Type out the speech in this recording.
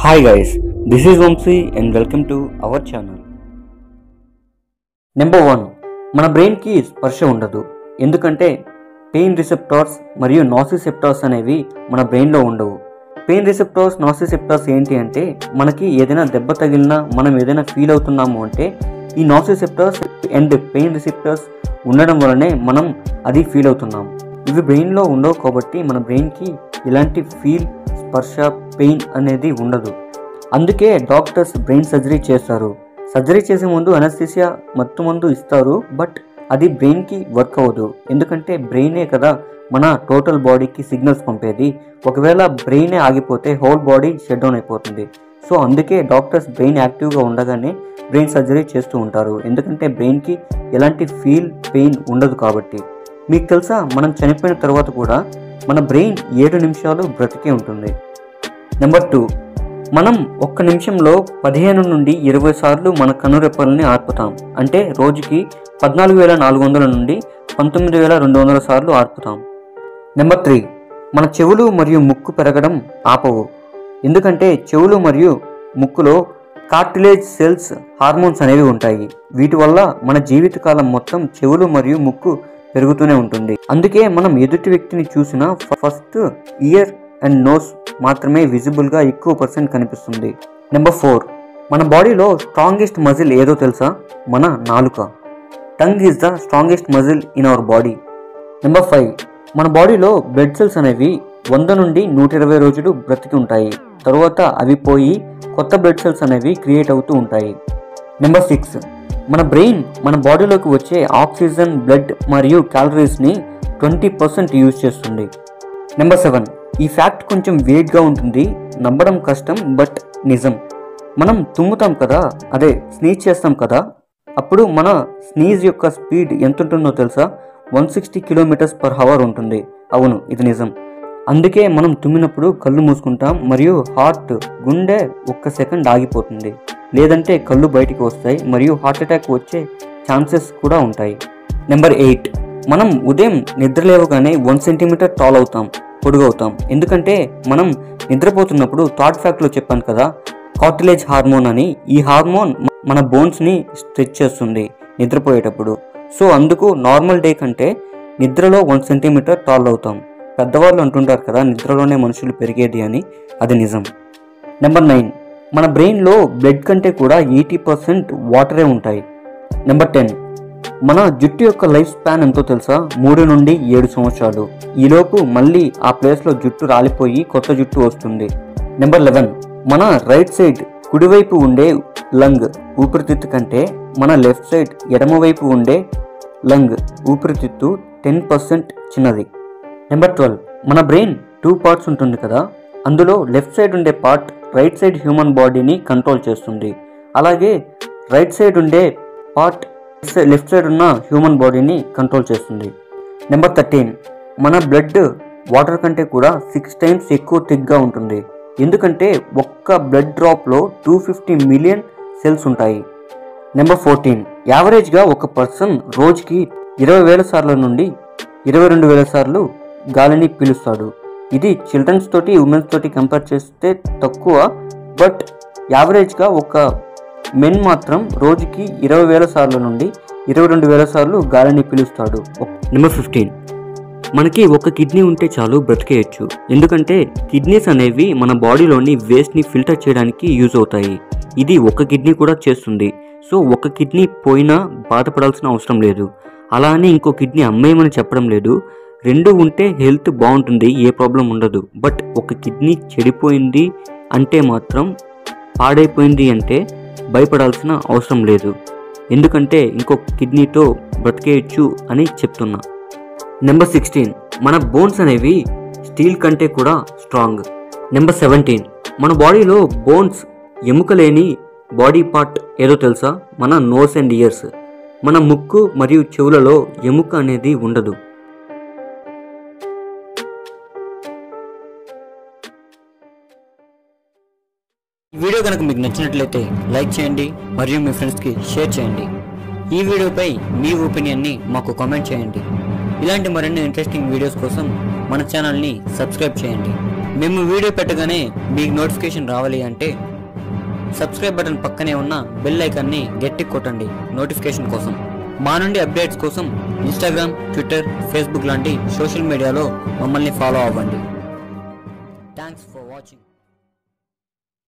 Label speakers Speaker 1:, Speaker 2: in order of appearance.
Speaker 1: Hi guys, this is Vamsi and welcome to our channel. Number one మన బ్రెయిన్కి స్పర్శ ఉండదు ఎందుకంటే పెయిన్ రిసెప్టార్స్ మరియు నాసిసెప్టార్స్ అనేవి మన బ్రెయిన్లో ఉండవు పెయిన్ రిసెప్టార్స్ నాసిసెప్టార్స్ ఏంటి అంటే మనకి ఏదైనా దెబ్బ తగిలినా మనం ఏదైనా ఫీల్ అవుతున్నాము అంటే ఈ నాసిసెప్టార్స్ అండ్ పెయిన్ రిసెప్టార్స్ ఉండడం వల్లనే మనం అది ఫీల్ అవుతున్నాం ఇవి బ్రెయిన్లో ఉండవు కాబట్టి మన బ్రెయిన్కి ఇలాంటి ఫీల్ స్పర్శ పెయిన్ అనేది ఉండదు అందుకే డాక్టర్స్ బ్రెయిన్ సర్జరీ చేస్తారు సర్జరీ చేసే ముందు అనస్థిసియా మత్తు మందు ఇస్తారు బట్ అది బ్రెయిన్కి వర్క్ అవ్వదు ఎందుకంటే బ్రెయినే కదా మన టోటల్ బాడీకి సిగ్నల్స్ పంపేది ఒకవేళ బ్రెయినే ఆగిపోతే హోల్ బాడీ షట్ డౌన్ అయిపోతుంది సో అందుకే డాక్టర్స్ బ్రెయిన్ యాక్టివ్గా ఉండగానే బ్రెయిన్ సర్జరీ చేస్తూ ఉంటారు ఎందుకంటే బ్రెయిన్కి ఎలాంటి ఫీల్ పెయిన్ ఉండదు కాబట్టి మీకు తెలుసా మనం చనిపోయిన తర్వాత కూడా మన బ్రెయిన్ ఏడు నిమిషాలు బ్రతికే ఉంటుంది నెంబర్ టూ మనం ఒక్క నిమిషంలో పదిహేను నుండి ఇరవై సార్లు మన కనురెప్పల్ని ఆర్పుతాం అంటే రోజుకి పద్నాలుగు వేల నాలుగు వందల నుండి పంతొమ్మిది వేల రెండు వందల సార్లు ఆర్పుతాం నెంబర్ త్రీ మన చెవులు మరియు ముక్కు పెరగడం ఆపవు ఎందుకంటే చెవులు మరియు ముక్కులో కార్టిలేజ్ సెల్స్ హార్మోన్స్ అనేవి ఉంటాయి వీటి వల్ల మన జీవితకాలం మొత్తం చెవులు మరియు ముక్కు పెరుగుతూనే ఉంటుంది అందుకే మనం ఎదుటి వ్యక్తిని చూసిన ఫస్ట్ ఇయర్ అండ్ నోస్ మాత్రమే విజిబుల్గా ఎక్కువ పర్సెంట్ కనిపిస్తుంది నెంబర్ ఫోర్ మన బాడీలో స్ట్రాంగెస్ట్ మజిల్ ఏదో తెలుసా మన నాలుక tongue is the strongest muscle in our body number five మన బాడీలో బ్లడ్ సెల్స్ అనేవి వంద నుండి నూట ఇరవై రోజులు బ్రతికి ఉంటాయి తరువాత అవి పోయి కొత్త బ్లడ్ సెల్స్ అనేవి క్రియేట్ అవుతూ ఉంటాయి నెంబర్ సిక్స్ మన బ్రెయిన్ మన బాడీలోకి వచ్చే ఆక్సిజన్ బ్లడ్ మరియు క్యాలరీస్ని ట్వంటీ పర్సెంట్ యూజ్ చేస్తుంది నెంబర్ సెవెన్ ఈ ఫ్యాక్ట్ కొంచెం వేగ్గా ఉంటుంది నమ్మడం కష్టం బట్ నిజం మనం తుమ్ముతాం కదా అదే స్నీజ్ చేస్తాం కదా అప్పుడు మన స్నీజ్ యొక్క స్పీడ్ ఎంత ఉంటుందో తెలుసా one sixty kilometres per hour ఉంటుంది అవును ఇది నిజం అందుకే మనం తుమ్మినప్పుడు కళ్ళు మూసుకుంటాం మరియు హార్ట్ గుండె ఒక్క సెకండ్ ఆగిపోతుంది లేదంటే కళ్ళు బయటికి వస్తాయి మరియు హార్ట్ అటాక్ వచ్చే ఛాన్సెస్ కూడా ఉంటాయి నెంబర్ ఎయిట్ మనం ఉదయం నిద్ర లేవగానే వన్ సెంటీమీటర్ టాల్ అవుతాం పొడుగవుతాం ఎందుకంటే మనం నిద్రపోతున్నప్పుడు థాట్ ఫ్యాక్ట్లో చెప్పాను కదా కార్టిలేజ్ హార్మోన్ అని ఈ హార్మోన్ మన బోన్స్ని స్ట్రెచ్ చేస్తుంది నిద్రపోయేటప్పుడు సో అందుకు నార్మల్ డే కంటే నిద్రలో వన్ సెంటీమీటర్ టాల్ అవుతాం పెద్దవాళ్ళు అంటుంటారు కదా నిద్రలోనే మనుషులు పెరిగేది అని అది నిజం నెంబర్ నైన్ మన బ్రెయిన్లో బ్లడ్ కంటే కూడా ఎయిటీ పర్సెంట్ వాటరే ఉంటాయి నెంబర్ టెన్ మన జుట్టు యొక్క లైఫ్ స్పాన్ ఎంతో తెలుసా మూడు నుండి ఏడు సంవత్సరాలు ఈలోపు మళ్ళీ ఆ ప్లేస్లో జుట్టు రాలిపోయి కొత్త జుట్టు వస్తుంది నెంబర్ లెవెన్ మన రైట్ సైడ్ కుడివైపు ఉండే లంగ్ ఊపిరితిత్తు కంటే మన లెఫ్ట్ సైడ్ ఎడమవైపు ఉండే లంగ్ ఊపిరితిత్తు టెన్ పర్సెంట్ చిన్నది నెంబర్ ట్వెల్వ్ మన బ్రెయిన్ టూ పార్ట్స్ ఉంటుంది కదా అందులో లెఫ్ట్ సైడ్ ఉండే పార్ట్ రైట్ సైడ్ హ్యూమన్ బాడీని కంట్రోల్ చేస్తుంది అలాగే రైట్ సైడ్ ఉండే పార్ట్ లెఫ్ట్ సైడ్ ఉన్న హ్యూమన్ బాడీని కంట్రోల్ చేస్తుంది నెంబర్ థర్టీన్ మన బ్లడ్ వాటర్ కంటే కూడా సిక్స్ టైమ్స్ ఎక్కువ థిక్గా ఉంటుంది ఎందుకంటే ఒక్క బ్లడ్ డ్రాప్లో టూ ఫిఫ్టీ మిలియన్ సెల్స్ ఉంటాయి నెంబర్ ఫోర్టీన్ యావరేజ్గా ఒక పర్సన్ రోజుకి ఇరవై వేల సార్ల నుండి ఇరవై రెండు వేల సార్లు గాలిని పీలుస్తాడు ఇది చిల్డ్రన్స్ తోటి ఉమెన్స్ తోటి కంపేర్ చేస్తే తక్కువ బట్ యావరేజ్గా ఒక మెన్ మాత్రం రోజుకి ఇరవై వేల సార్ల నుండి ఇరవై రెండు వేల సార్లు గాలిని పీలుస్తాడు నెంబర్ ఫిఫ్టీన్ మనకి ఒక కిడ్నీ ఉంటే చాలు బ్రతికేయచ్చు ఎందుకంటే కిడ్నీస్ అనేవి మన బాడీలోని వేస్ట్ని ఫిల్టర్ చేయడానికి యూజ్ అవుతాయి ఇది ఒక కిడ్నీ కూడా చేస్తుంది సో ఒక కిడ్నీ పోయినా బాధపడాల్సిన అవసరం లేదు అలా అని ఇంకో కిడ్నీ అమ్మేయమని చెప్పడం లేదు రెండు ఉంటే హెల్త్ బాగుంటుంది ఏ ప్రాబ్లం ఉండదు బట్ ఒక కిడ్నీ చెడిపోయింది అంటే మాత్రం పాడైపోయింది అంటే భయపడాల్సిన అవసరం లేదు ఎందుకంటే ఇంకో కిడ్నీతో బ్రతికేయచ్చు అని చెప్తున్నా నెంబర్ సిక్స్టీన్ మన బోన్స్ అనేవి స్టీల్ కంటే కూడా స్ట్రాంగ్ నెంబర్ సెవెంటీన్ మన బాడీలో బోన్స్ ఎముక లేని బాడీ పార్ట్ ఏదో తెలుసా మన నోస్ అండ్ ఇయర్స్ మన ముక్కు మరియు చెవులలో ఎముక అనేది ఉండదు ఈ వీడియో కనుక మీకు నచ్చినట్లయితే లైక్ చేయండి మరియు మీ ఫ్రెండ్స్కి షేర్ చేయండి ఈ వీడియోపై మీ ఒపీనియన్ని మాకు కామెంట్ చేయండి ఇలాంటి మరిన్ని ఇంట్రెస్టింగ్ వీడియోస్ కోసం మన ఛానల్ని సబ్స్క్రైబ్ చేయండి మేము వీడియో పెట్టగానే మీకు నోటిఫికేషన్ రావాలి అంటే సబ్స్క్రైబ్ బటన్ పక్కనే ఉన్న బెల్ ఐకాన్ని గట్టి కొట్టండి నోటిఫికేషన్ కోసం మా నుండి అప్డేట్స్ కోసం ఇన్స్టాగ్రామ్ ట్విట్టర్ ఫేస్బుక్ లాంటి సోషల్ మీడియాలో మమ్మల్ని ఫాలో అవ్వండి థ్యాంక్స్ ఫర్ వాచింగ్